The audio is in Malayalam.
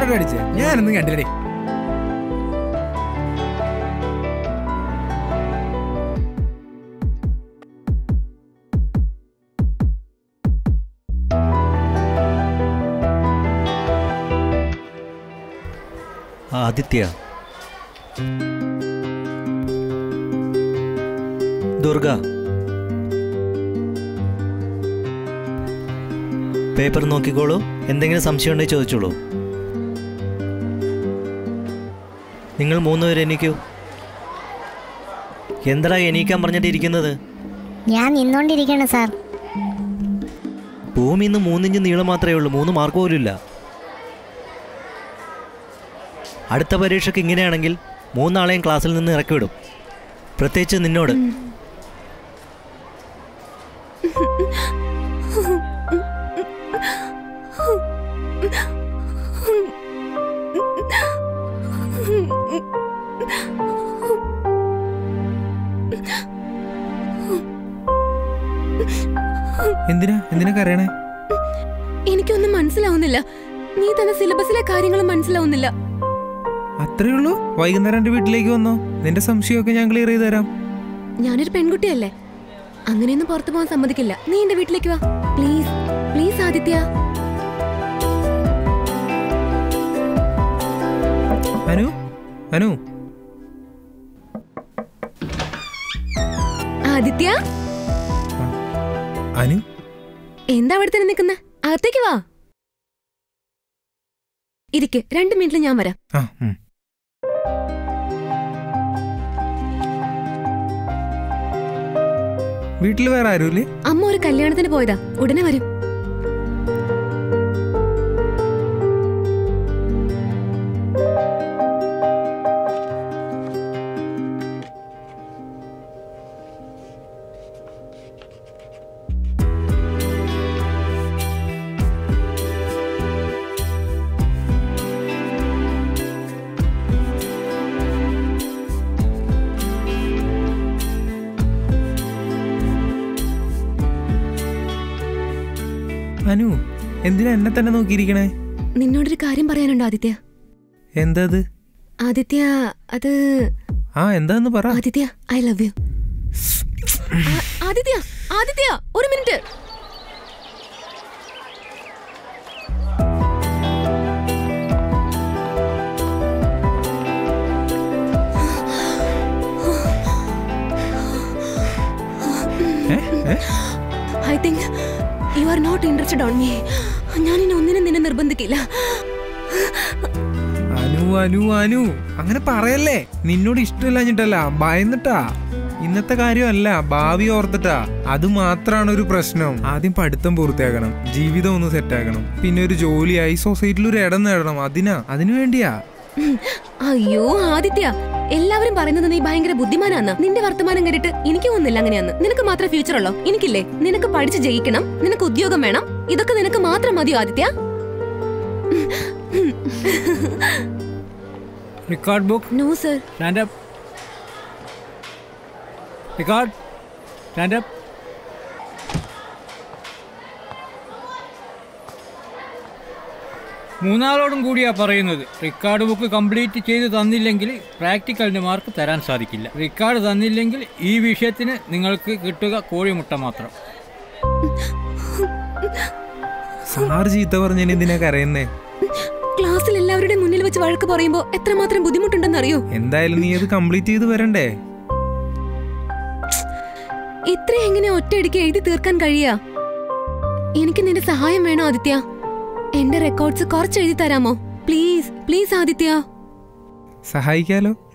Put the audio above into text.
ആരോട് അടിച്ചേ ഞാനൊന്നും കണ്ടില്ലേ ആദിത്യ ദുർഗ പേപ്പർ നോക്കിക്കോളൂ എന്തെങ്കിലും സംശയം ഉണ്ടെങ്കിൽ ചോദിച്ചോളൂ നിങ്ങൾ മൂന്നുപേരും എണീക്കൂ എന്തടാ എണീക്കാൻ പറഞ്ഞിട്ട് ഇരിക്കുന്നത് ഞാൻ നിന്നോണ്ടിരിക്കണ സാർ ഭൂമി ഇന്ന് മൂന്നിഞ്ച് നീളം മാത്രമേ ഉള്ളൂ മൂന്ന് മാർക്ക് പോലും ഇല്ല അടുത്ത പരീക്ഷയ്ക്ക് ഇങ്ങനെയാണെങ്കിൽ മൂന്നാളെയും ക്ലാസ്സിൽ നിന്ന് ഇറക്കി വിടും പ്രത്യേകിച്ച് നിന്നോട് എന്തിനാ എന്തിനാ കരയണേ എനിക്കൊന്നും മനസ്സിലാവുന്നില്ല നീ തന്ന സിലബസിലെ കാര്യങ്ങളും മനസ്സിലാവുന്നില്ല അത്രേ ഉള്ളൂ വൈകുന്നേരം എന്റെ വീട്ടിലേക്ക് വന്നോ നിന്റെ സംശയമൊക്കെ ഞാൻ ക്ലിയർ ചെയ്ത് തരാം ഞാനൊരു പെൺകുട്ടിയല്ലേ അങ്ങനെയൊന്നും പുറത്തു പോകാൻ സമ്മതിക്കില്ല നീ എന്റെ വീട്ടിലേക്ക് വാ പ്ലീസ് പ്ലീസ് ആദിത്യ അനു അനു ആദിത്യ അനു എന്താ അവിടെ തന്നെ നിൽക്കുന്ന അകത്തേക്ക് വാ ഇരിക്ക് രണ്ട് മിനിറ്റിൽ ഞാൻ വരാം ആ ഉം. വീട്ടിൽ വേറെ ആരുമില്ലേ അമ്മ ഒരു കല്യാണത്തിന് പോയതാ ഉടനെ വരും അനു എന്തിനാ എന്നെ തന്നെ നോക്കിയിരിക്കണേ നിന്നോടൊരു കാര്യം പറയാനുണ്ടോ ആദിത്യ എന്താ അത് ആദിത്യ അത് ആ എന്താന്ന് പറ Aditya I love you Aditya Aditya ഒരു മിനിറ്റ് ഏ? ഏ? I think you are not interested on me ഞാൻ ഇനി ഒന്നിനും നിന്നെ നിർബന്ധിക്കില്ല അനു അനു അനു അങ്ങനെ പറയല്ലേ നിന്നോട് ഇഷ്ടമില്ലാഞ്ഞിട്ടല്ല ഭയന്നിട്ടാ ഇന്നത്തെ കാര്യമല്ല ഭാവി ഓർത്തിട്ടാ അത് മാത്രാണ് ഒരു പ്രശ്നം ആദ്യം പഠിത്തം പൂർത്തിയാക്കണം ജീവിതം ഒന്ന് സെറ്റാക്കണം പിന്നെ ഒരു ജോലിയായി സൊസൈറ്റിയിൽ ഒരു ഇടം നേടണം അതിനാ അതിനു വേണ്ടിയാ ഉം. അയ്യോ ആദിത്യ എല്ലാവരും പറയുന്നത് നീ ഭയങ്കര ബുദ്ധിമാനാന്ന് നിന്റെ വർത്തമാനം കേട്ടിട്ട് എനിക്ക് ഒന്നില്ല അങ്ങനെയാന്ന് നിനക്ക് മാത്രമേ ഫ്യൂച്ചർ ഉള്ളോ എനിക്കില്ലേ നിനക്ക് പഠിച്ച് ജയിക്കണം നിനക്ക് ഉദ്യോഗം വേണം ഇതൊക്കെ നിനക്ക് മാത്രം മതിയോ Aditya Record book. No sir Stand up. Record. Stand up. മൂന്നാളോടും കൂടിയാ പറയുന്നത് റിക്കാർഡ് ബുക്ക് കംപ്ലീറ്റ് ചെയ്ത് തന്നില്ലെങ്കിൽ പ്രാക്ടിക്കലിന് മാർക്ക് തരാൻ സാധിക്കില്ല റിക്കാർഡ് തന്നില്ലെങ്കിൽ ഈ വിഷയത്തിന് നിങ്ങൾക്ക് കിട്ടുക കോഴിമുട്ട മാത്രം സാർ ചീത്ത പറഞ്ഞതിന് എന്തിനാ കരയുന്നേ ക്ലാസ്സിൽ എല്ലാവരുടെയും മുന്നിൽ വെച്ച് വഴക്ക് പറയുമ്പോ എത്രമാത്രം ബുദ്ധിമുട്ടുണ്ടെന്ന് അറിയോ എന്തായാലും നീ അത് കംപ്ലീറ്റ് ചെയ്ത് വരണ്ടേ ഇത്ര എങ്ങനെ ഒറ്റയടിക്ക് എഴുതി തീർക്കാൻ കഴിയാ എനിക്ക് നിന്റെ സഹായം വേണോ ആദിത്യ എന്റെ റെക്കോർഡ്സ് കുറച്ച് എഴുതി തരാമോ പ്ലീസ് പ്ലീസ് ആദിത്യ സഹായിക്കാലോ